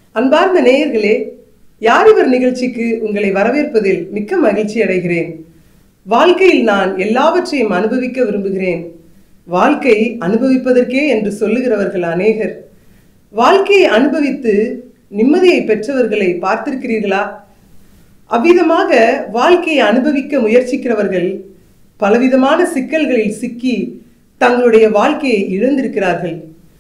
அன்பார்ந்த நேயர்களே யார் இவர் நிகழ்ச்சிக்கு உங்களை வரவேற்பதில் மிக்க மகிழ்ச்சி அடைகிறேன் வாழ்க்கையில் நான் எல்லாவற்றையும் அனுபவிக்க விரும்புகிறேன் வாழ்க்கை அனுபவிப்பதற்கே என்று சொல்லுகிறவர்கள் அநேகர் வாழ்க்கையை அனுபவித்து நிம்மதியை பெற்றவர்களை பார்த்திருக்கிறீர்களா அவ்விதமாக வாழ்க்கையை அனுபவிக்க முயற்சிக்கிறவர்கள் பலவிதமான சிக்கல்களில் சிக்கி தங்களுடைய வாழ்க்கையை இழந்திருக்கிறார்கள்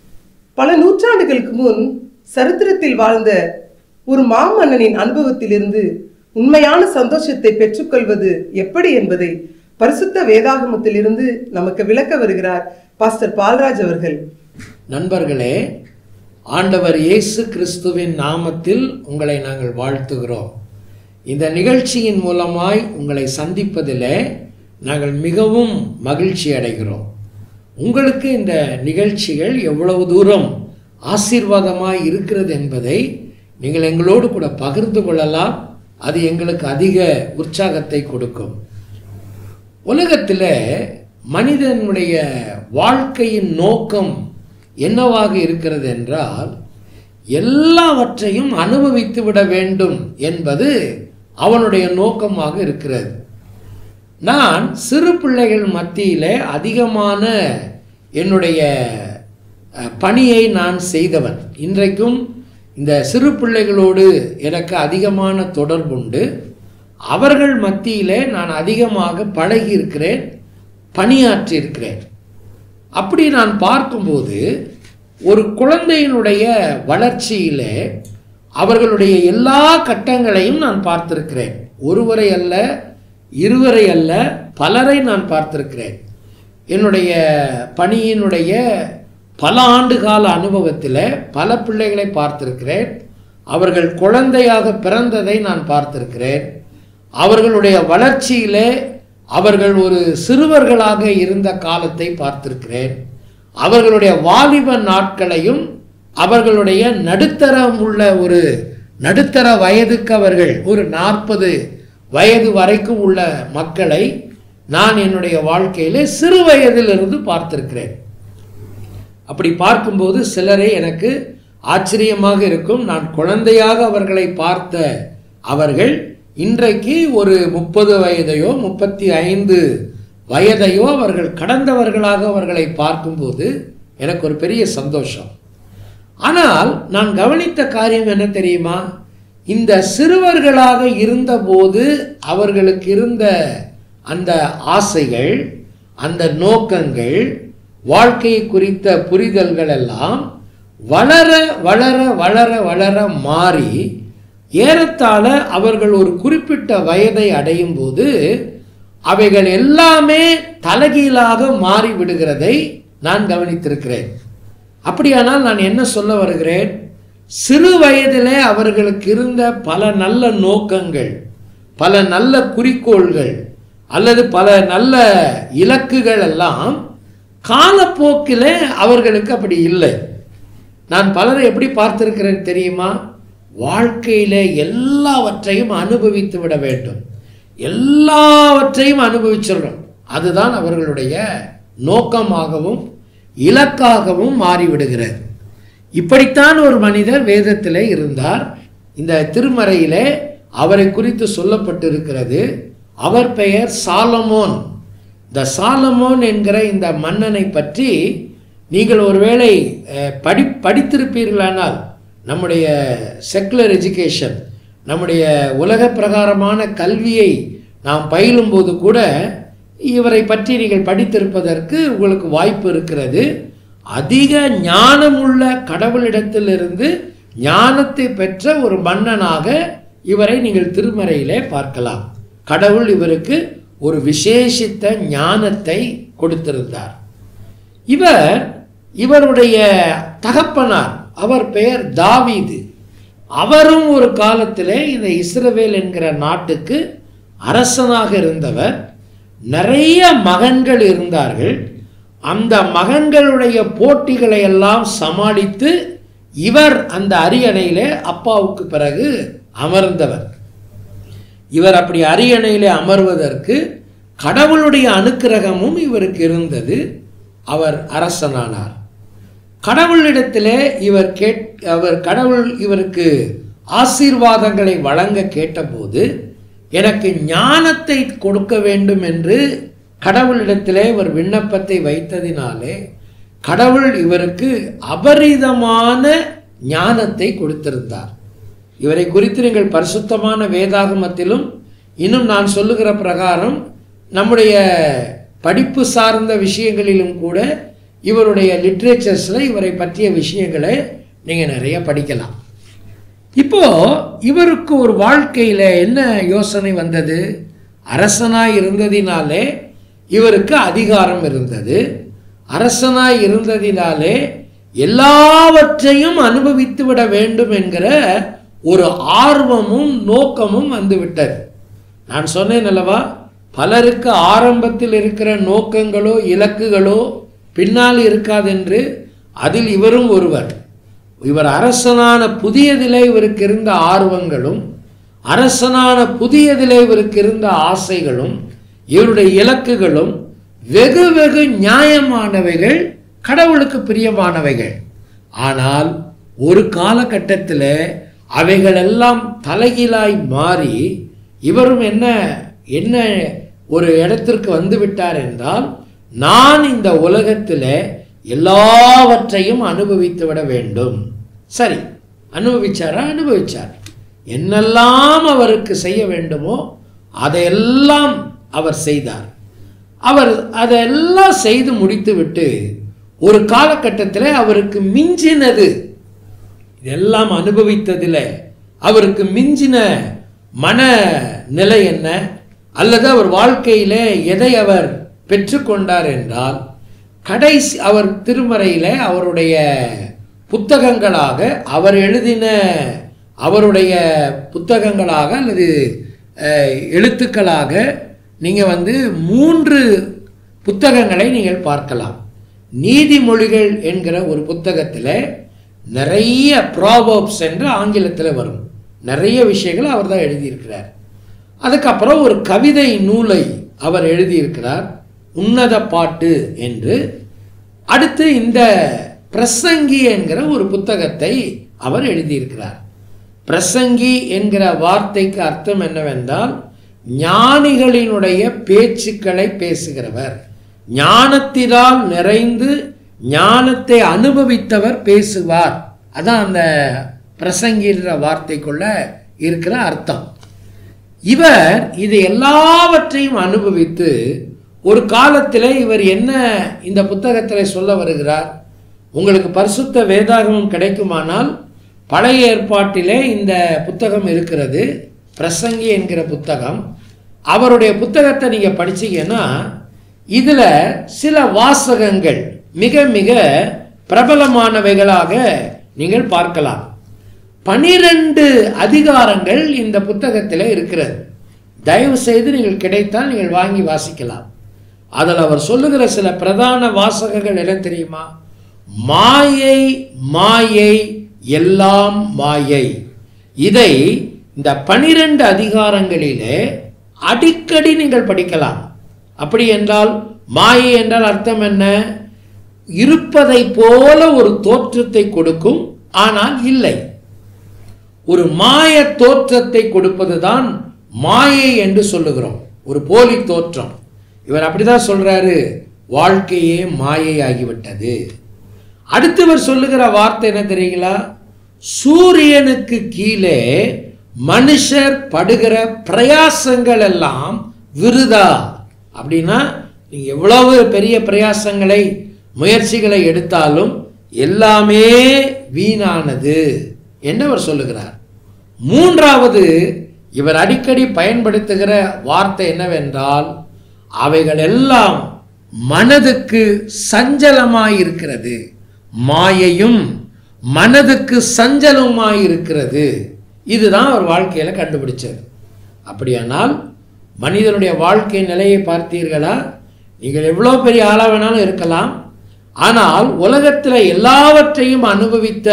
பல நூற்றாண்டுகளுக்கு முன் சரித்திரத்தில் வாழ்ந்த ஒரு மாமன்னனின் அனுபவத்திலிருந்து உண்மையான சந்தோஷத்தை பெற்றுக்கொள்வது எப்படி என்பதை பரிசுத்த வேதாகமத்திலிருந்து நமக்கு விளக்க வருகிறார் பாஸ்டர் பால்ராஜ் அவர்கள் நண்பர்களே ஆண்டவர் இயேசு கிறிஸ்துவின் நாமத்தில் உங்களை நாங்கள் வாழ்த்துகிறோம் இந்த நிகழ்ச்சியின் மூலமாய் உங்களை சந்திப்பதிலே நாங்கள் மிகவும் மகிழ்ச்சி அடைகிறோம் உங்களுக்கு இந்த நிகழ்ச்சிகள் எவ்வளவு தூரம் ஆசீர்வாதமாய் இருக்கிறது என்பதை நீங்கள் எங்களோடு கூட பகிர்ந்து கொள்ளலாம் அது எங்களுக்கு அதிக உற்சாகத்தை கொடுக்கும் உலகத்தில் மனிதனுடைய வாழ்க்கையின் நோக்கம் என்னவாக இருக்கிறது என்றால் எல்லாவற்றையும் அனுபவித்து விட வேண்டும் என்பது அவனுடைய நோக்கமாக இருக்கிறது நான் சிறு பிள்ளைகள் மத்தியிலே அதிகமான என்னுடைய அஹ், பணியை நான் செய்தவன் இன்றைக்கும் இந்த சிறு பிள்ளைகளோடு எனக்கு அதிகமான தொடர்புண்டு அவர்கள் மத்தியிலே நான் அதிகமாக பழகி இருக்கிறேன் பணியாற்றி இருக்கிறேன் அப்படி நான் பார்க்கும்போது ஒரு குழந்தையினுடைய வளர்ச்சியிலே அவர்களுடைய எல்லா கட்டங்களையும் நான் பார்த்திருக்கிறேன் ஒருவரை அல்ல இருவரை அல்ல பலரை நான் பார்த்திருக்கிறேன் என்னுடைய பணியினுடைய பல ஆண்டு கால அனுபவத்தில் பல பிள்ளைகளை பார்த்திருக்கிறேன் அவர்கள் குழந்தையாக பிறந்ததை நான் பார்த்திருக்கிறேன் அவர்களுடைய வளர்ச்சியிலே அவர்கள் ஒரு சிறுவர்களாக இருந்த காலத்தை பார்த்திருக்கிறேன் அவர்களுடைய வாலிப நாட்களையும் அவர்களுடைய நடுத்தரம் உள்ள ஒரு நடுத்தர வயதுக்கு அவர்கள் ஒரு நாற்பது வயது வரைக்கும் உள்ள மக்களை நான் என்னுடைய வாழ்க்கையிலே சிறு வயதிலிருந்து பார்த்திருக்கிறேன் அப்படி பார்க்கும்போது சிலரை எனக்கு ஆச்சரியமாக இருக்கும் நான் குழந்தையாக அவர்களை பார்த்த அவர்கள் இன்றைக்கு ஒரு முப்பது வயதையோ முப்பத்தி ஐந்து வயதையோ அவர்கள் கடந்தவர்களாக அவர்களை பார்க்கும்போது எனக்கு ஒரு பெரிய சந்தோஷம் ஆனால் நான் கவனித்த காரியம் என்ன தெரியுமா இந்த சிறுவர்களாக இருந்தபோது அவர்களுக்கு இருந்த அந்த ஆசைகள் அந்த நோக்கங்கள் வாழ்க்கையை குறித்த புரிதல்கள் எல்லாம் வளர வளர வளர வளர மாறி ஏறத்தாழ அவர்கள் ஒரு குறிப்பிட்ட வயதை அடையும் போது அவைகள் எல்லாமே தலைகீழாக மாறி விடுகிறதை நான் கவனித்திருக்கிறேன் அப்படியானால் நான் என்ன சொல்ல வருகிறேன் சிறு வயதிலே அவர்களுக்கு இருந்த பல நல்ல நோக்கங்கள் பல நல்ல குறிக்கோள்கள் அல்லது பல நல்ல இலக்குகள் எல்லாம் காலப்போக்கில் அவர்களுக்கு அப்படி இல்லை நான் பலரை எப்படி பார்த்திருக்கிறேன் தெரியுமா வாழ்க்கையில எல்லாவற்றையும் அனுபவித்து விட வேண்டும் எல்லாவற்றையும் அனுபவிச்சிடணும் அதுதான் அவர்களுடைய நோக்கமாகவும் இலக்காகவும் மாறிவிடுகிறது இப்படித்தான் ஒரு மனிதர் வேதத்திலே இருந்தார் இந்த திருமறையிலே அவரை குறித்து சொல்லப்பட்டிருக்கிறது அவர் பெயர் சாலமோன் இந்த சாலமோன் என்கிற இந்த மன்னனை பற்றி நீங்கள் ஒருவேளை அஹ், படி படித்திருப்பீர்களானால் நம்முடைய செக்குலர் எஜுகேஷன் நம்முடைய உலக பிரகாரமான கல்வியை நாம் பயிலும்போது கூட இவரை பற்றி நீங்கள் படித்திருப்பதற்கு உங்களுக்கு வாய்ப்பு இருக்கிறது அதிக ஞானமுள்ள கடவுளிடத்திலிருந்து ஞானத்தை பெற்ற ஒரு மன்னனாக இவரை நீங்கள் திருமறையிலே பார்க்கலாம் கடவுள் இவருக்கு ஒரு விசேஷித்த ஞானத்தை கொடுத்திருந்தார் இவர் இவருடைய தகப்பனார் அவர் பெயர் தாவீது அவரும் ஒரு காலத்திலே இந்த இஸ்ரவேல் என்கிற நாட்டுக்கு அரசனாக இருந்தவர் நிறைய மகன்கள் இருந்தார்கள் அந்த மகன்களுடைய போட்டிகளை எல்லாம் சமாளித்து இவர் அந்த அரியணையிலே அப்பாவுக்கு பிறகு அமர்ந்தவர் இவர் அப்படி அரியணையிலே அமர்வதற்கு கடவுளுடைய அனுக்கிரகமும் இவருக்கு இருந்தது அவர் அரசனானார் கடவுளிடத்திலே இவர் கேட் அவர் கடவுள் இவருக்கு ஆசீர்வாதங்களை வழங்க கேட்டபோது எனக்கு ஞானத்தை கொடுக்க வேண்டும் என்று கடவுளிடத்திலே ஒரு விண்ணப்பத்தை வைத்ததினாலே கடவுள் இவருக்கு அபரிதமான ஞானத்தை கொடுத்திருந்தார் இவரை குறித்து நீங்கள் பரிசுத்தமான வேதாகமத்திலும் இன்னும் நான் சொல்லுகிற பிரகாரம் நம்முடைய படிப்பு சார்ந்த விஷயங்களிலும் கூட இவருடைய லிட்ரேச்சர்ஸில் இவரை பற்றிய விஷயங்களை நீங்கள் நிறைய படிக்கலாம் இப்போ இவருக்கு ஒரு வாழ்க்கையில் என்ன யோசனை வந்தது அரசனாய் இருந்ததினாலே இவருக்கு அதிகாரம் இருந்தது அரசனாய் இருந்ததினாலே எல்லாவற்றையும் அனுபவித்து விட வேண்டும் என்கிற ஒரு ஆர்வமும் நோக்கமும் வந்துவிட்டது நான் சொன்னேன் அல்லவா பலருக்கு ஆரம்பத்தில் இருக்கிற நோக்கங்களோ இலக்குகளோ பின்னால் இருக்காதென்று அதில் இவரும் ஒருவர் இவர் அரசனான புதியதிலே இவருக்கு இருந்த ஆர்வங்களும் அரசனான புதியதிலே இவருக்கு இருந்த ஆசைகளும் இவருடைய இலக்குகளும் வெகு வெகு நியாயமானவைகள் கடவுளுக்கு பிரியமானவைகள் ஆனால் ஒரு காலகட்டத்தில் அவைகளெல்லாம் தலைகீழாய் மாறி இவரும் என்ன என்ன ஒரு இடத்திற்கு வந்து விட்டார் என்றால் நான் இந்த உலகத்தில் எல்லாவற்றையும் அனுபவித்து விட வேண்டும் சரி அனுபவிச்சாரா அனுபவிச்சார் என்னெல்லாம் அவருக்கு செய்ய வேண்டுமோ அதையெல்லாம் அவர் செய்தார் அவர் அதெல்லாம் செய்து முடித்துவிட்டு ஒரு காலகட்டத்தில் அவருக்கு மிஞ்சினது இதெல்லாம் அனுபவித்ததில் அவருக்கு மிஞ்சின மன நிலை என்ன அல்லது அவர் வாழ்க்கையிலே எதை அவர் பெற்றுக்கொண்டார் என்றால் கடைசி அவர் திருமறையில் அவருடைய புத்தகங்களாக அவர் எழுதின அவருடைய புத்தகங்களாக அல்லது அஹ், எழுத்துக்களாக நீங்கள் வந்து மூன்று புத்தகங்களை நீங்கள் பார்க்கலாம் நீதிமொழிகள் என்கிற ஒரு புத்தகத்தில் நிறைய ப்ராபர்ப்ஸ் என்று ஆங்கிலத்தில் வரும் நிறைய விஷயங்கள் அவர் தான் எழுதியிருக்கிறார் அதுக்கப்புறம் ஒரு கவிதை நூலை அவர் எழுதியிருக்கிறார் உன்னத பாட்டு என்று அடுத்து இந்த பிரசங்கி என்கிற ஒரு புத்தகத்தை அவர் எழுதியிருக்கிறார் பிரசங்கி என்கிற வார்த்தைக்கு அர்த்தம் என்னவென்றால் ஞானிகளினுடைய பேச்சுக்களை பேசுகிறவர் ஞானத்தினால் நிறைந்து ஞானத்தை அனுபவித்தவர் பேசுவார் அதான் அந்த பிரசங்கின்ற வார்த்தைக்குள்ள இருக்கிற அர்த்தம் இவர் இது எல்லாவற்றையும் அனுபவித்து ஒரு காலத்தில் இவர் என்ன இந்த புத்தகத்தில் சொல்ல வருகிறார் உங்களுக்கு பரிசுத்த வேதாகமம் கிடைக்குமானால் பழைய ஏற்பாட்டிலே இந்த புத்தகம் இருக்கிறது பிரசங்கி என்கிற புத்தகம் அவருடைய புத்தகத்தை நீங்கள் படிச்சீங்கன்னா இதில் சில வாசகங்கள் மிக மிக பிரபலமானவைகளாக நீங்கள் பார்க்கலாம் பனிரெண்டு அதிகாரங்கள் இந்த புத்தகத்தில் இருக்கிறது தயவு செய்து நீங்கள் கிடைத்தால் நீங்கள் வாங்கி வாசிக்கலாம் அதில் அவர் சொல்லுகிற சில பிரதான வாசகங்கள் என்ன தெரியுமா மாயை மாயை எல்லாம் மாயை இதை இந்த பனிரெண்டு அதிகாரங்களிலே அடிக்கடி நீங்கள் படிக்கலாம் அப்படி என்றால் மாயை என்றால் அர்த்தம் என்ன இருப்பதை போல ஒரு தோற்றத்தை கொடுக்கும் ஆனால் இல்லை ஒரு மாய தோற்றத்தை கொடுப்பதுதான் மாயை என்று சொல்லுகிறோம் ஒரு போலி தோற்றம் இவர் அப்படிதான் சொல்றாரு வாழ்க்கையே மாயை ஆகிவிட்டது அடுத்து இவர் சொல்லுகிற வார்த்தை என்ன தெரியுங்களா சூரியனுக்கு கீழே மனுஷர் படுகிற பிரயாசங்கள் எல்லாம் விருதா அப்படின்னா நீங்க எவ்வளவு பெரிய பிரயாசங்களை முயற்சிகளை எடுத்தாலும் எல்லாமே வீணானது என்று அவர் சொல்லுகிறார் மூன்றாவது இவர் அடிக்கடி பயன்படுத்துகிற வார்த்தை என்னவென்றால் அவைகள் எல்லாம் மனதுக்கு சஞ்சலமாயிருக்கிறது மாயையும் மனதுக்கு சஞ்சலமாயிருக்கிறது இதுதான் அவர் வாழ்க்கையில கண்டுபிடிச்சது அப்படியானால் மனிதனுடைய வாழ்க்கை நிலையை பார்த்தீர்களா நீங்கள் எவ்வளோ பெரிய ஆளாக வேணாலும் இருக்கலாம் ஆனால் உலகத்தில் எல்லாவற்றையும் அனுபவித்த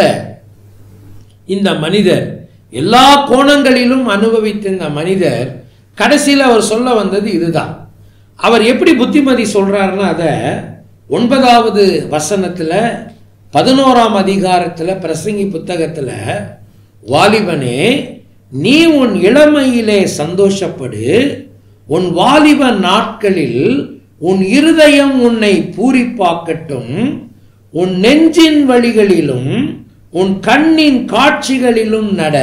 இந்த மனிதர் எல்லா கோணங்களிலும் அனுபவித்த இந்த மனிதர் கடைசியில் அவர் சொல்ல வந்தது இதுதான் அவர் எப்படி புத்திமதி சொல்றாருன்னா அதை ஒன்பதாவது வசனத்தில் பதினோராம் அதிகாரத்தில் பிரசங்கி புத்தகத்தில் வாலிபனே நீ உன் இளமையிலே சந்தோஷப்படு உன் வாலிப நாட்களில் உன் இருதயம் உன்னை பூரிப்பாக்கட்டும் உன் நெஞ்சின் வழிகளிலும் உன் கண்ணின் காட்சிகளிலும் நட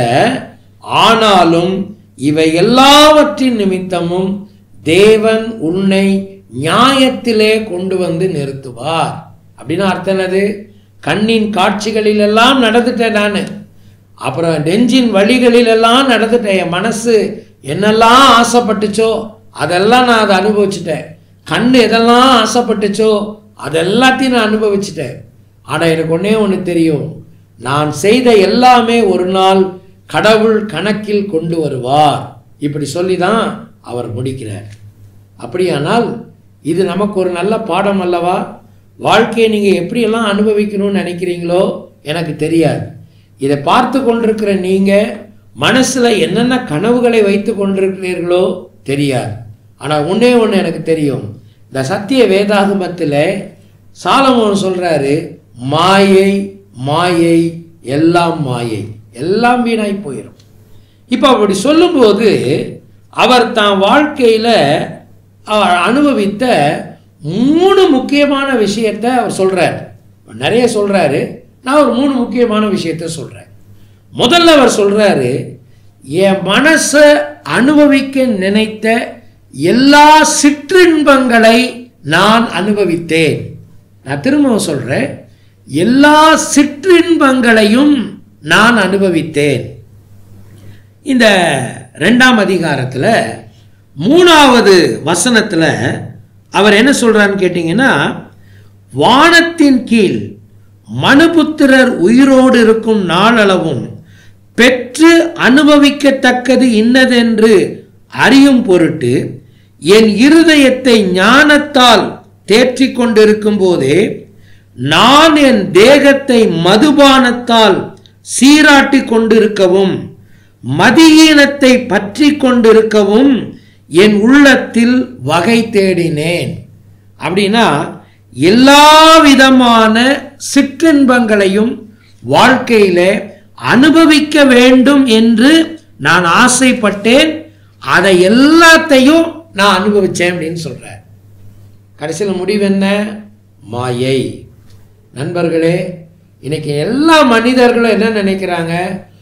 ஆனாலும் இவை எல்லாவற்றின் நிமித்தமும் தேவன் உன்னை நியாயத்திலே கொண்டு வந்து நிறுத்துவார் அப்படின்னு அர்த்தம் என்னது கண்ணின் காட்சிகளில் எல்லாம் நடந்துட்டேன் நான் அப்புறம் நெஞ்சின் வழிகளில் எல்லாம் நடந்துட்டேன் என் மனசு என்னெல்லாம் ஆசைப்பட்டுச்சோ அதெல்லாம் நான் அதை அனுபவிச்சிட்டேன் கண் எதெல்லாம் ஆசைப்பட்டுச்சோ அதெல்லாத்தையும் நான் அனுபவிச்சிட்டேன் ஆனால் எனக்கு ஒன்றே ஒன்று தெரியும் நான் செய்த எல்லாமே ஒரு நாள் கடவுள் கணக்கில் கொண்டு வருவார் இப்படி சொல்லி தான் அவர் முடிக்கிறார் அப்படியானால் இது நமக்கு ஒரு நல்ல பாடம் அல்லவா வாழ்க்கையை நீங்கள் எப்படியெல்லாம் அனுபவிக்கணும்னு நினைக்கிறீங்களோ எனக்கு தெரியாது இதை பார்த்து கொண்டிருக்கிற நீங்கள் மனசில் என்னென்ன கனவுகளை வைத்து கொண்டிருக்கிறீர்களோ தெரியாது ஆனால் ஒன்றே ஒன்று எனக்கு தெரியும் இந்த சத்திய வேதாகமத்தில் சாலமோன் சொல்கிறாரு மாயை மாயை எல்லாம் மாயை எல்லாம் வீணாய் போயிடும் இப்போ அப்படி சொல்லும்போது அவர் தான் வாழ்க்கையில் அவர் அனுபவித்த மூணு முக்கியமான விஷயத்தை அவர் சொல்கிறார் நிறைய சொல்கிறாரு நான் ஒரு மூணு முக்கியமான விஷயத்த சொல்கிறேன் முதல்ல அவர் சொல்கிறாரு என் மனசை அனுபவிக்க நினைத்த எல்லா சிற்றின்பங்களை நான் அனுபவித்தேன் நான் திரும்பவும் சொல்கிறேன் எல்லா சிற்றின்பங்களையும் நான் அனுபவித்தேன் இந்த ரெண்டாம் அதிகாரத்தில் மூணாவது வசனத்தில் அவர் என்ன சொல்றாருன்னு கேட்டிங்கன்னா வானத்தின் கீழ் மனுபுத்திரர் உயிரோடு இருக்கும் நாளளவும் பெற்று அனுபவிக்கத்தக்கது இன்னதென்று அறியும் பொருட்டு என் இருதயத்தை ஞானத்தால் தேற்றிக் கொண்டிருக்கும் போதே நான் என் தேகத்தை மதுபானத்தால் சீராட்டி கொண்டிருக்கவும் மதியீனத்தை பற்றி கொண்டிருக்கவும் என் உள்ளத்தில் வகை தேடினேன் அப்படின்னா எல்லா விதமான சிற்றின்பங்களையும் வாழ்க்கையில அனுபவிக்க வேண்டும் என்று நான் ஆசைப்பட்டேன் அதை எல்லாத்தையும் நான் அனுபவிச்சேன் அப்படின்னு சொல்றேன் கடைசியில் முடிவு என்ன மாயை நண்பர்களே இன்னைக்கு எல்லா மனிதர்களும் என்ன நினைக்கிறாங்க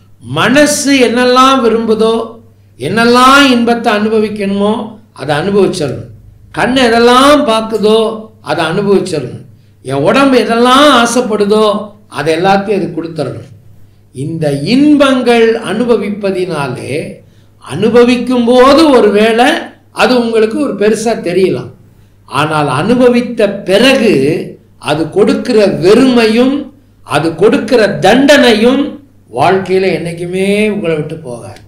மனசு என்னெல்லாம் விரும்புதோ என்னெல்லாம் இன்பத்தை அனுபவிக்கணுமோ அதை அனுபவிச்சிடணும் கண் எதெல்லாம் பார்க்குதோ அதை அனுபவிச்சிடணும் என் உடம்பு எதெல்லாம் ஆசைப்படுதோ அதை எல்லாத்தையும் அது கொடுத்துடணும் இந்த இன்பங்கள் அனுபவிப்பதினாலே அனுபவிக்கும் போது ஒருவேளை அது உங்களுக்கு ஒரு பெருசா தெரியலாம் ஆனால் அனுபவித்த பிறகு அது கொடுக்கிற வெறுமையும் அது கொடுக்கிற தண்டனையும் வாழ்க்கையில என்னைக்குமே உங்களை விட்டு போகாது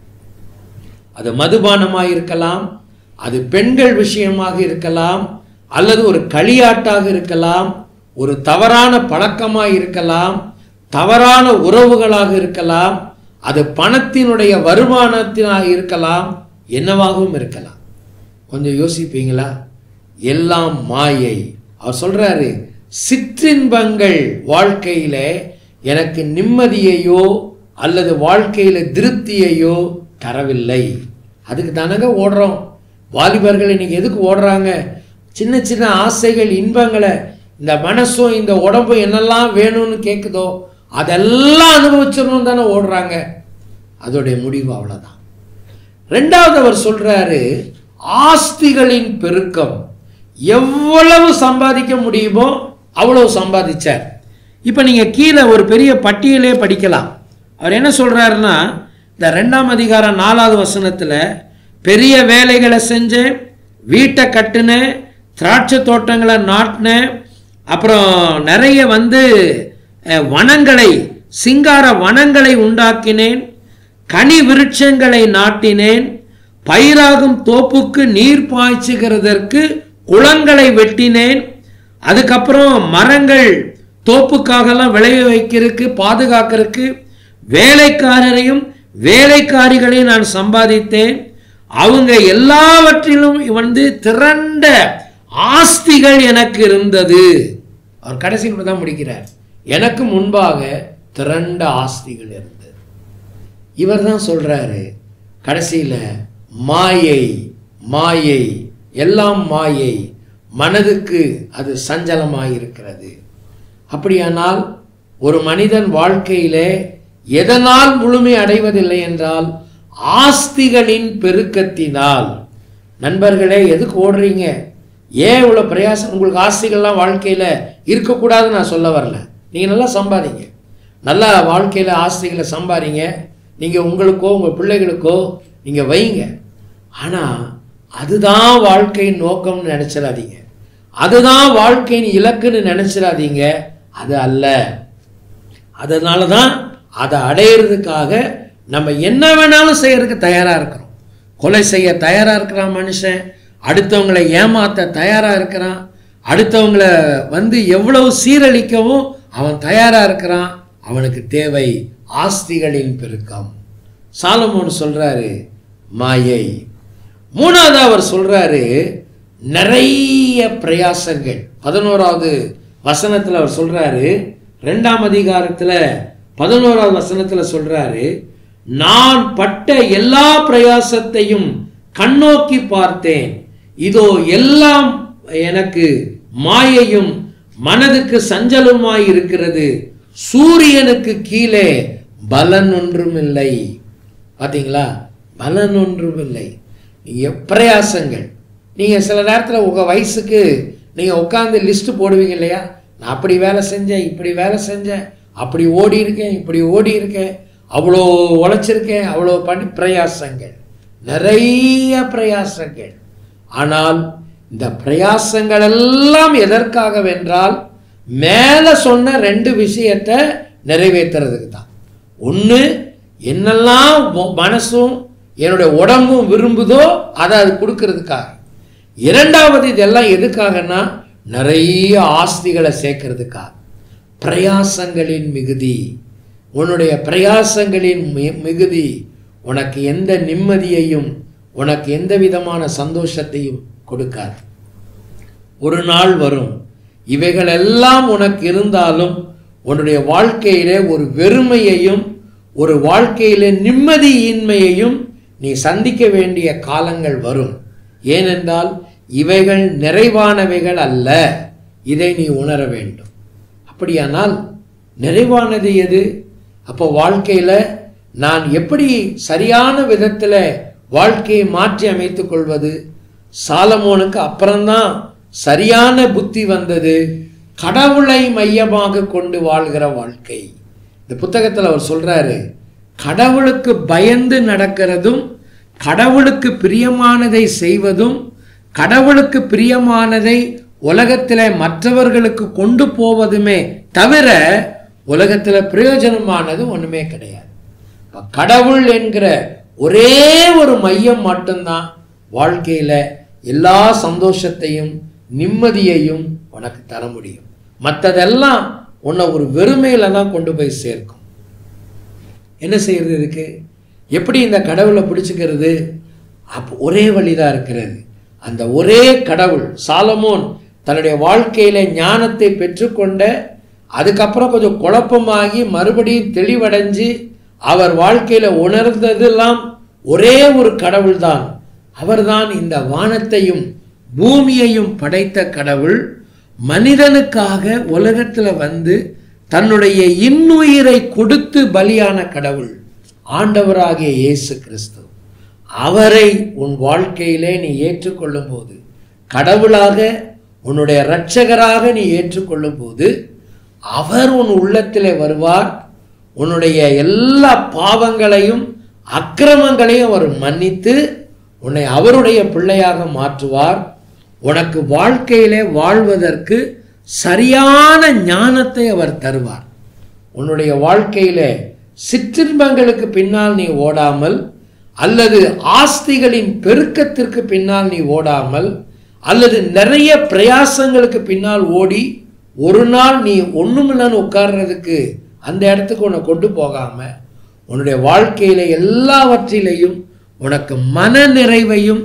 அது மதுபானமாக இருக்கலாம் அது பெண்கள் விஷயமாக இருக்கலாம் அல்லது ஒரு களியாட்டாக இருக்கலாம் ஒரு தவறான பழக்கமாக இருக்கலாம் தவறான உறவுகளாக இருக்கலாம் அது பணத்தினுடைய வருமானத்தினாக இருக்கலாம் என்னவாகவும் இருக்கலாம் கொஞ்சம் யோசிப்பீங்களா எல்லாம் மாயை அவர் சொல்றாரு சிற்றின்பங்கள் வாழ்க்கையில எனக்கு நிம்மதியையோ அல்லது வாழ்க்கையில திருப்தியையோ தரவில்லை அதுக்கு தானங்க ஓடுறோம் வாலிபர்கள் இன்னைக்கு எதுக்கு ஓடுறாங்க சின்ன சின்ன ஆசைகள் இன்பங்களை இந்த மனசும் இந்த உடம்பும் என்னெல்லாம் வேணும்னு கேட்குதோ அதெல்லாம் அனுபவிச்சிடணும் தானே ஓடுறாங்க அதோடைய முடிவு அவ்வளோதான் ரெண்டாவது அவர் சொல்றாரு ஆஸ்திகளின் பெருக்கம் எவ்வளவு சம்பாதிக்க முடியுமோ அவ்வளவு சம்பாதிச்சார் இப்போ நீங்கள் கீழே ஒரு பெரிய பட்டியலே படிக்கலாம் அவர் என்ன சொல்றாருன்னா இந்த ரெண்டாம் அதிகாரம் நாலாவது வசனத்தில் பெரிய வேலைகளை செஞ்சேன் வீட்டை கட்டுனேன் திராட்சை தோட்டங்களை நாட்டினேன் அப்புறம் நிறைய வந்து அஹ், வனங்களை சிங்கார வனங்களை உண்டாக்கினேன் கனி விருட்சங்களை நாட்டினேன் பயிராகும் தோப்புக்கு நீர் பாய்ச்சுகிறதற்கு குளங்களை வெட்டினேன் அதுக்கப்புறம் மரங்கள் தோப்புக்காகலாம் விளைய வைக்கிறதுக்கு பாதுகாக்கிறதுக்கு வேலைக்காரரையும் வேலைக்காரிகளையும் நான் சம்பாதித்தேன் அவங்க எல்லாவற்றிலும் வந்து திரண்ட ஆஸ்திகள் எனக்கு இருந்தது அவர் கடைசியில் தான் முடிக்கிறார் எனக்கு முன்பாக திரண்ட ஆஸ்திகள் இருந்தது இவர் தான் சொல்றாரு கடைசியில் மாயை மாயை எல்லாம் மாயை மனதுக்கு அது சஞ்சலமாயிருக்கிறது அப்படியானால் ஒரு மனிதன் வாழ்க்கையிலே எதனால் முழுமை அடைவதில்லை என்றால் ஆஸ்திகளின் பெருக்கத்தினால் நண்பர்களே எதுக்கு ஓடுறீங்க ஏன் இவ்வளோ பிரயாசம் உங்களுக்கு ஆஸ்திகள்லாம் வாழ்க்கையில் இருக்கக்கூடாதுன்னு நான் சொல்ல வரல நீங்கள் நல்லா சம்பாதிங்க நல்லா வாழ்க்கையில் ஆஸ்திகளை சம்பாதிங்க நீங்கள் உங்களுக்கோ உங்கள் பிள்ளைகளுக்கோ நீங்கள் வைங்க ஆனால் அதுதான் வாழ்க்கையின் நோக்கம்னு நினச்சிடாதீங்க அதுதான் வாழ்க்கையின் இலக்குன்னு நினச்சிடாதீங்க அது அல்ல அதனால தான் அதை அடையிறதுக்காக நம்ம என்ன வேணாலும் செய்யறதுக்கு தயாராக இருக்கிறோம் கொலை செய்ய தயாராக இருக்கிறான் மனுஷன் அடுத்தவங்களை ஏமாற்ற தயாராக இருக்கிறான் அடுத்தவங்கள வந்து எவ்வளவு சீரழிக்கவும் அவன் தயாராக இருக்கிறான் அவனுக்கு தேவை ஆஸ்திகளின் பெருக்கம் சாலமோன் சொல்றாரு மாயை மூணாவது அவர் சொல்றாரு நிறைய பிரயாசங்கள் பதினோராவது வசனத்தில் அவர் சொல்றாரு ரெண்டாம் அதிகாரத்தில் பதினோராவது வசனத்தில் சொல்றாரு நான் பட்ட எல்லா பிரயாசத்தையும் கண்ணோக்கி பார்த்தேன் இதோ எல்லாம் எனக்கு மாயையும் மனதுக்கு சஞ்சலமாய் இருக்கிறது சூரியனுக்கு கீழே பலன் ஒன்றும் இல்லை பார்த்தீங்களா பலன் ஒன்றும் இல்லை நீங்கள் பிரயாசங்கள் நீங்கள் சில நேரத்தில் உங்கள் வயசுக்கு நீங்கள் உட்காந்து லிஸ்ட்டு போடுவீங்க இல்லையா நான் அப்படி வேலை செஞ்சேன் இப்படி வேலை செஞ்சேன் அப்படி ஓடி இருக்கேன் இப்படி ஓடி இருக்கேன் அவ்வளோ உழைச்சிருக்கேன் அவ்வளோ பண்ணி பிரயாசங்கள் நிறைய பிரயாசங்கள் ஆனால் இந்த பிரயாசங்கள் எல்லாம் எதற்காக வென்றால் மேலே சொன்ன ரெண்டு விஷயத்தை நிறைவேற்றுறதுக்கு தான் ஒன்று என்னெல்லாம் மொ- மனசும் என்னுடைய உடம்பும் விரும்புதோ அதை அது கொடுக்கறதுக்காக இரண்டாவது இதெல்லாம் எதுக்காகன்னா நிறைய ஆஸ்திகளை சேர்க்கறதுக்காக பிரயாசங்களின் மிகுதி உன்னுடைய பிரயாசங்களின் மி- மிகுதி உனக்கு எந்த நிம்மதியையும் உனக்கு எந்த விதமான சந்தோஷத்தையும் கொடுக்காது ஒரு நாள் வரும் இவைகள் எல்லாம் உனக்கு இருந்தாலும் உன்னுடைய வாழ்க்கையிலே ஒரு வெறுமையையும் ஒரு வாழ்க்கையிலே நிம்மதியின்மையையும் நீ சந்திக்க வேண்டிய காலங்கள் வரும் ஏனென்றால் இவைகள் நிறைவானவைகள் அல்ல இதை நீ உணர வேண்டும் அப்படியானால் நிறைவானது எது அப்போ வாழ்க்கையில் நான் எப்படி சரியான விதத்தில் வாழ்க்கையை மாற்றி அமைத்துக் கொள்வது சாலமோனுக்கு அப்புறம்தான் சரியான புத்தி வந்தது கடவுளை மையமாக கொண்டு வாழ்கிற வாழ்க்கை இந்த புத்தகத்தில் அவர் சொல்றாரு கடவுளுக்கு பயந்து நடக்கிறதும் கடவுளுக்கு பிரியமானதை செய்வதும் கடவுளுக்கு பிரியமானதை உலகத்தில் மற்றவர்களுக்கு கொண்டு போவதுமே தவிர உலகத்தில் பிரயோஜனமானது ஒண்ணுமே கிடையாது அப்ப கடவுள் என்கிற ஒரே ஒரு மையம் மட்டும்தான் வாழ்க்கையில எல்லா சந்தோஷத்தையும் நிம்மதியையும் உனக்கு தர முடியும் மற்றதெல்லாம் உன்னை ஒரு வெறுமையில தான் கொண்டு போய் சேர்க்கும் என்ன செய்யறது இதுக்கு எப்படி இந்த கடவுளை பிடிச்சுக்கிறது அப்போ ஒரே வழிதான் இருக்கிறது அந்த ஒரே கடவுள் சாலமோன் தன்னுடைய வாழ்க்கையில ஞானத்தை பெற்றுக்கொண்ட அதுக்கப்புறம் கொஞ்சம் குழப்பமாகி மறுபடியும் தெளிவடைஞ்சு அவர் வாழ்க்கையில உணர்ந்ததெல்லாம் ஒரே ஒரு கடவுள்தான் அவர்தான் இந்த வானத்தையும் பூமியையும் படைத்த கடவுள் மனிதனுக்காக உலகத்துல வந்து தன்னுடைய இன்னுயிரை கொடுத்து பலியான கடவுள் ஆண்டவராகிய இயேசு கிறிஸ்து அவரை உன் வாழ்க்கையிலே நீ ஏற்றுக்கொள்ளும் போது கடவுளாக உன்னுடைய இரட்சகராக நீ ஏற்றுக்கொள்ளும் போது அவர் உன் உள்ளத்திலே வருவார் உன்னுடைய எல்லா பாவங்களையும் அக்கிரமங்களையும் அவர் மன்னித்து உன்னை அவருடைய பிள்ளையாக மாற்றுவார் உனக்கு வாழ்க்கையிலே வாழ்வதற்கு சரியான ஞானத்தை அவர் தருவார் உன்னுடைய வாழ்க்கையிலே சிற்றின்பங்களுக்கு பின்னால் நீ ஓடாமல் அல்லது ஆஸ்திகளின் பெருக்கத்திற்கு பின்னால் நீ ஓடாமல் அல்லது நிறைய பிரயாசங்களுக்கு பின்னால் ஓடி ஒரு நாள் நீ ஒண்ணுமில்லன்னு உட்கார்றதுக்கு அந்த இடத்துக்கு உன்னை கொண்டு போகாம உன்னுடைய வாழ்க்கையில எல்லாவற்றிலையும் உனக்கு மன நிறைவையும்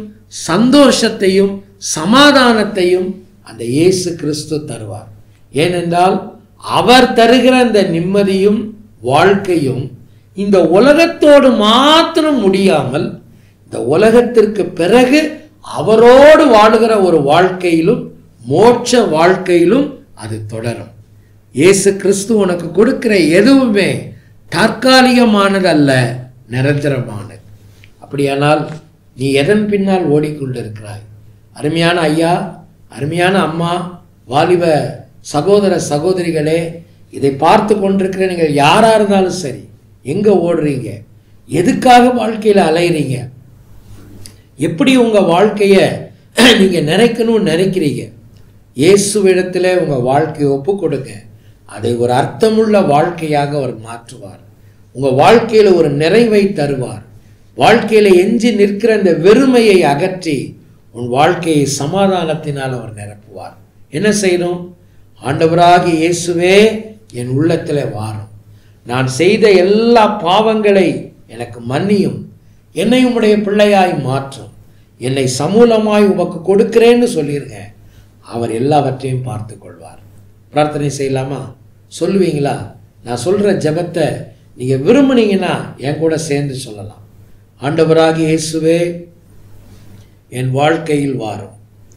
சந்தோஷத்தையும் சமாதானத்தையும் அந்த இயேசு கிறிஸ்து தருவார் ஏனென்றால் அவர் தருகிற அந்த நிம்மதியும் வாழ்க்கையும் இந்த உலகத்தோடு மாத்திரம் முடியாமல் இந்த உலகத்திற்கு பிறகு அவரோடு வாழுகிற ஒரு வாழ்க்கையிலும் மோட்ச வாழ்க்கையிலும் அது தொடரும் இயேசு கிறிஸ்து உனக்கு கொடுக்கிற எதுவுமே தற்காலிகமானது அல்ல நிரந்தரமானது அப்படியானால் நீ எதன் பின்னால் ஓடிக்கொண்டிருக்கிறாய் அருமையான ஐயா அருமையான அம்மா வாலிப சகோதர சகோதரிகளே இதை பார்த்து கொண்டிருக்கிற நீங்கள் யாரா இருந்தாலும் சரி எங்க ஓடுறீங்க எதுக்காக வாழ்க்கையில அலையிறீங்க எப்படி உங்க வாழ்க்கைய நீங்க நினைக்கணும்னு நினைக்கிறீங்க இயேசுவிடத்தில் உங்க வாழ்க்கையை ஒப்பு கொடுங்க அதை ஒரு அர்த்தமுள்ள வாழ்க்கையாக அவர் மாற்றுவார் உங்க வாழ்க்கையில ஒரு நிறைவை தருவார் வாழ்க்கையில எஞ்சி நிற்கிற அந்த வெறுமையை அகற்றி உன் வாழ்க்கையை சமாதானத்தினால் அவர் நிரப்புவார் என்ன செய்யணும் ஆண்டவராகிய இயேசுவே என் உள்ளத்தில் வாரும் நான் செய்த எல்லா பாவங்களை எனக்கு மன்னியும் என்னை உம்முடைய பிள்ளையாய் மாற்றும் என்னை சமூலமாய் உமக்கு கொடுக்கிறேன்னு சொல்லிருங்க அவர் எல்லாவற்றையும் பார்த்து கொள்வார் பிரார்த்தனை செய்யலாமா சொல்லுவீங்களா நான் சொல்கிற ஜெபத்தை நீங்கள் விரும்புனீங்கன்னா என் கூட சேர்ந்து சொல்லலாம் ஆண்டவராகிய இயேசுவே என் வாழ்க்கையில் வாரும்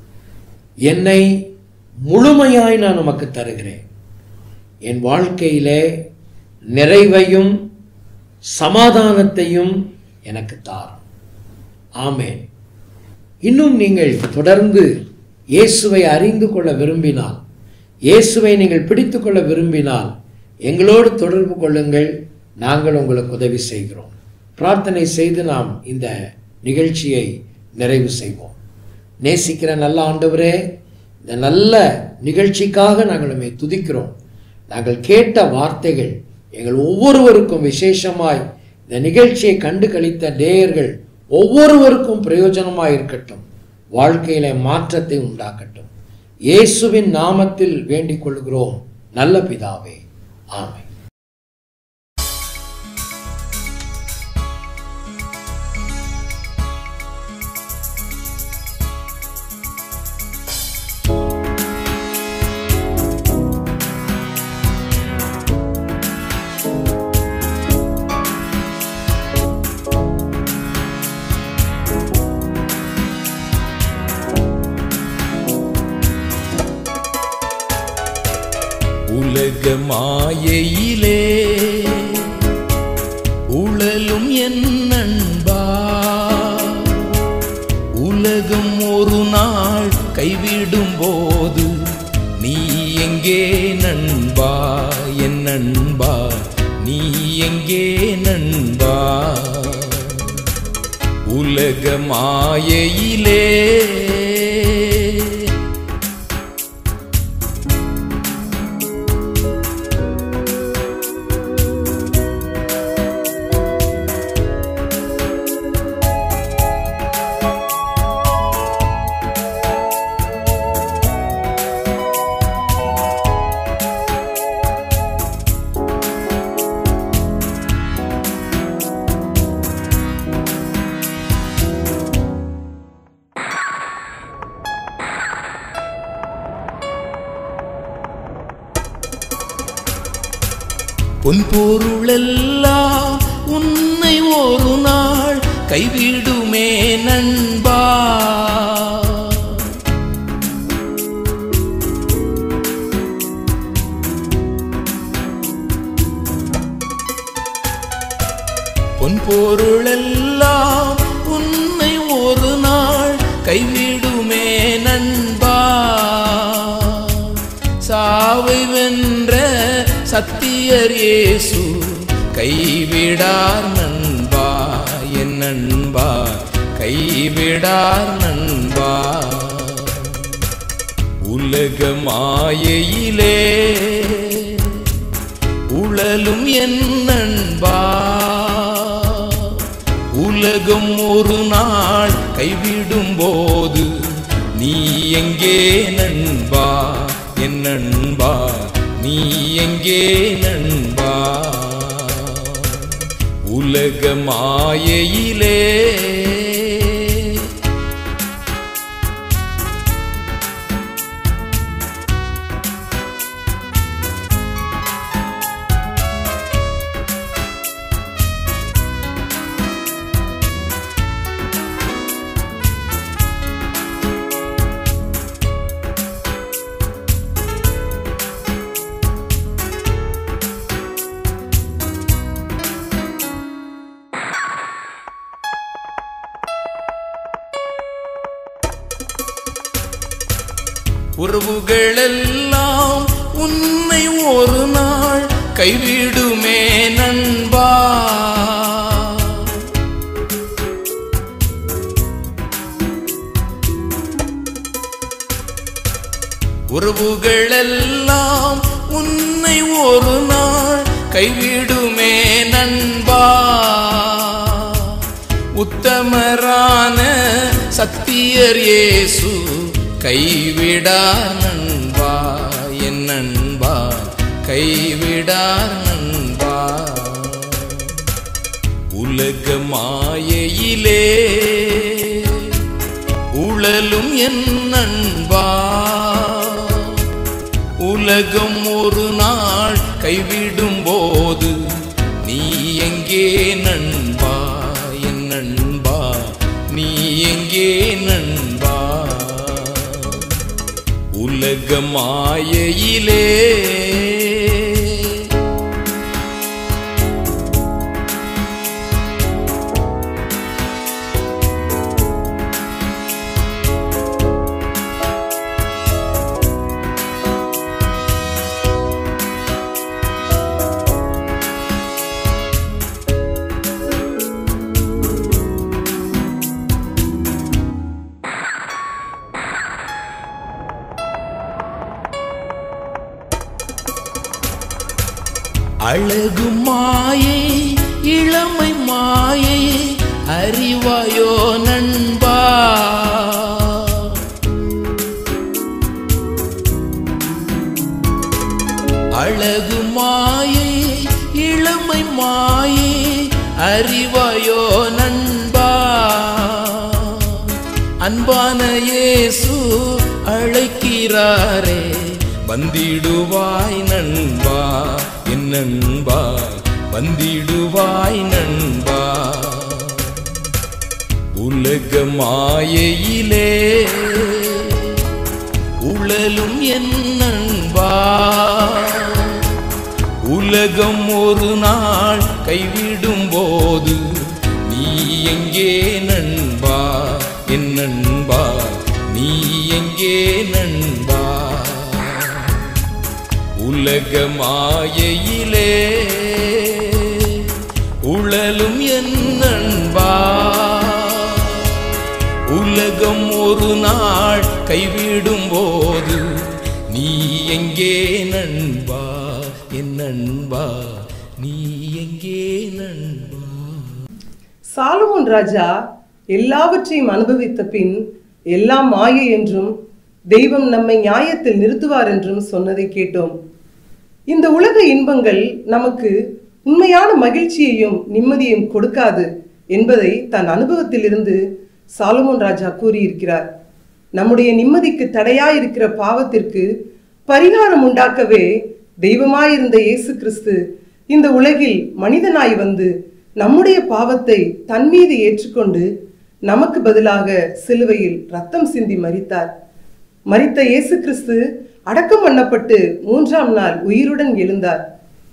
என்னை முழுமையாய் நான் உமக்கு தருகிறேன் என் வாழ்க்கையிலே நிறைவையும் சமாதானத்தையும் எனக்கு தாரும் ஆமென் இன்னும் நீங்கள் தொடர்ந்து இயேசுவை அறிந்து கொள்ள விரும்பினால் இயேசுவை நீங்கள் பிடித்து கொள்ள விரும்பினால் எங்களோடு தொடர்பு கொள்ளுங்கள் நாங்கள் உங்களுக்கு உதவி செய்கிறோம் பிரார்த்தனை செய்து நாம் இந்த நிகழ்ச்சியை நிறைவு செய்வோம் நேசிக்கிற நல்ல ஆண்டவரே இந்த நல்ல நிகழ்ச்சிக்காக நாங்கள் உம்மை துதிக்கிறோம் நாங்கள் கேட்ட வார்த்தைகள் எங்கள் ஒவ்வொருவருக்கும் விசேஷமாய் இந்த நிகழ்ச்சியை கண்டு கழித்த நேயர்கள் ஒவ்வொருவருக்கும் பிரயோஜனமாய் இருக்கட்டும் வாழ்க்கையில மாற்றத்தை உண்டாக்கட்டும் இயேசுவின் நாமத்தில் வேண்டிக் கொள்கிறோம் நல்ல பிதாவே ஆமென் உலக மாயையிலே உழலும் என் நண்பா உலகம் ஒரு நாள் கைவிடும் போது நீ எங்கே நண்பா என் நண்பா நீ எங்கே நண்பா உலக மாயையிலே பொன் பொருளெல்லாம் உன்னை ஒரு நாள் கைவிடுமே நண்பா பொன் பொருளெல்லாம் உன்னை ஒரு நாள் கைவிடுமே நண்பா சாவை வென்ற சத்தியர் இயேசு கைவிடார் நண்பா என் நண்பா கைவிடார் நண்பா உலக மாயையிலே உழலும் என் நண்பா உலகம் ஒரு நாள் கைவிடும் போது நீ எங்கே நண்பா என் நண்பா நீ எங்கே நண்பா உலக மாயையிலே உறவுகளெல்லாம் உன்னை ஒரு நாள் கைவிடுமே நண்பா உறவுகளெல்லாம் உன்னை ஒரு நாள் கைவிடுமே நண்பா உத்தமரான சத்தியர் இயேசு கைவிடார் நண்பா என் நண்பா கைவிடார் நண்பா உலக மாயையிலே உழலும் என் நண்பா உலகம் ஒரு நாள் கைவிடும் போது நீ எங்கே நண்பா என் நண்பா நீ எங்கே நண்பா உலக மாயையிலே அழகு மாயை இளமை மாயை அறிவாயோ நண்பா அழகு மாயை இளமை மாயை அறிவாயோ நண்பா அன்பான இயேசு அழைக்கிறாரே வந்திடுவாய் நண்பா என் நண்பா வந்திடுவாய் நண்பா உலக மாயையிலே உழலும் என் நண்பா உலகம் ஒரு நாள் கைவிடும் போது நீ எங்கே நண்பா என் நண்பா நீ எங்கே நண்பா உலக மாயையிலே உழலும் என் நண்பா உலகம் ஒரு நாள் கைவிடும் போது நீ எங்கே நண்பா என் நண்பா நீ எங்கே நண்பா சாலமோன் ராஜா எல்லாவற்றையும் அனுபவித்த பின் எல்லாம் மாயை என்றும் தெய்வம் நம்மை நியாயத்தில் நிறுத்துவார் என்றும் சொன்னதை கேட்டோம் இந்த உலக இன்பங்கள் நமக்கு உண்மையான மகிழ்ச்சியையும் நிம்மதியையும் கொடுக்காது என்பதை தன் அனுபவத்திலிருந்து சாலமோன் ராஜா கூறியிருக்கிறார் நம்முடைய நிம்மதிக்கு தடையாயிருக்கிற பாவத்திற்கு பரிகாரம் உண்டாக்கவே தெய்வமாயிருந்த இயேசு கிறிஸ்து இந்த உலகில் மனிதனாய் வந்து நம்முடைய பாவத்தை தன் மீது ஏற்றுக்கொண்டு நமக்கு பதிலாக சிலுவையில் ரத்தம் சிந்தி மரித்தார் மரித்த இயேசு கிறிஸ்து அடக்கம் பண்ணப்பட்டு மூன்றாம் நாள் உயிருடன் எழுந்தார்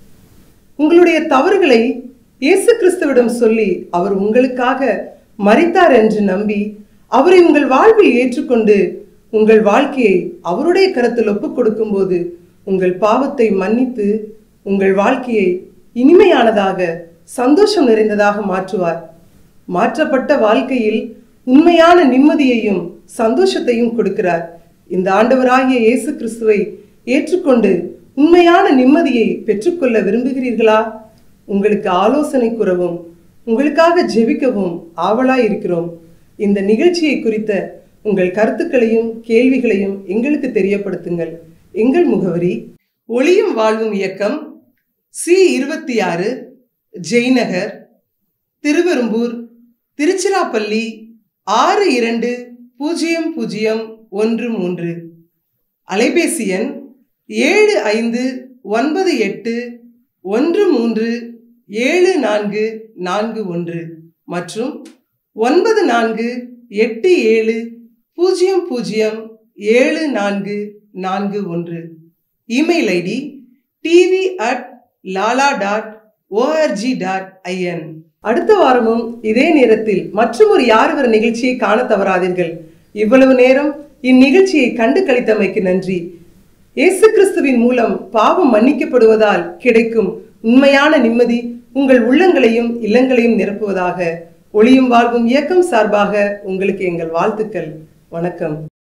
உங்களுடைய தவறுகளை இயேசு கிறிஸ்துவிடம் சொல்லி அவர் உங்களுக்காக மரித்தார் என்று நம்பி அவரை உங்கள் வாழ்வில் ஏற்றுக்கொண்டு உங்கள் வாழ்க்கையை அவருடைய கரத்தில் ஒப்புக் கொடுக்கும்போது உங்கள் பாவத்தை மன்னித்து உங்கள் வாழ்க்கையை இனிமையானதாக சந்தோஷம் நிறைந்ததாக மாற்றுவார் மாற்றப்பட்ட வாழ்க்கையில் உண்மையான நிம்மதியையும் சந்தோஷத்தையும் கொடுக்கிறார் இந்த ஆண்டவராகிய இயேசு கிறிஸ்துவை ஏற்றுக்கொண்டு உண்மையான நிம்மதியை பெற்றுக்கொள்ள விரும்புகிறீர்களா உங்களுக்கு ஆலோசனை கூறவும் உங்களுக்காக ஜெபிக்கவும் ஆவலாய் இருக்கிறோம் இந்த நிகழ்ச்சியை குறித்த உங்கள் கருத்துக்களையும் கேள்விகளையும் எங்களுக்கு தெரியப்படுத்துங்கள் எங்கள் முகவரி ஒளியும் வாழ்வும் இயக்கம் சி இருபத்தி ஆறு ஜெய்நகர் திருவெரும்பூர் திருச்சிராப்பள்ளி ஆறு இரண்டு பூஜ்ஜியம் பூஜ்ஜியம் ஒன்று மூன்று அலைபேசி எண் ஏழு ஐந்து ஒன்பது எட்டு ஒன்று மூன்று ஏழு நான்கு நான்கு ஒன்று மற்றும் ஒன்பது நான்கு எட்டு ஏழு பூஜ்ஜியம் பூஜ்ஜியம் ஏழு நான்கு நான்கு ஒன்று email ID TV at Lala dot ORG dot IN அடுத்த வாரமும் இதே நேரத்தில் மற்றும் ஒரு யார் ஒரு நிகழ்ச்சியை காண தவறாதீர்கள் இவ்வளவு நேரம் இந்நிகழ்ச்சியை கண்டு கழித்தமைக்கு நன்றி இயேசு கிறிஸ்துவின் மூலம் பாவம் மன்னிக்கப்படுவதால் கிடைக்கும் உண்மையான நிம்மதி உங்கள் உள்ளங்களையும் இல்லங்களையும் நிரப்புவதாக ஒளியும் வாழ்வும் இயக்கம் சார்பாக உங்களுக்கு எங்கள் வாழ்த்துக்கள் வணக்கம்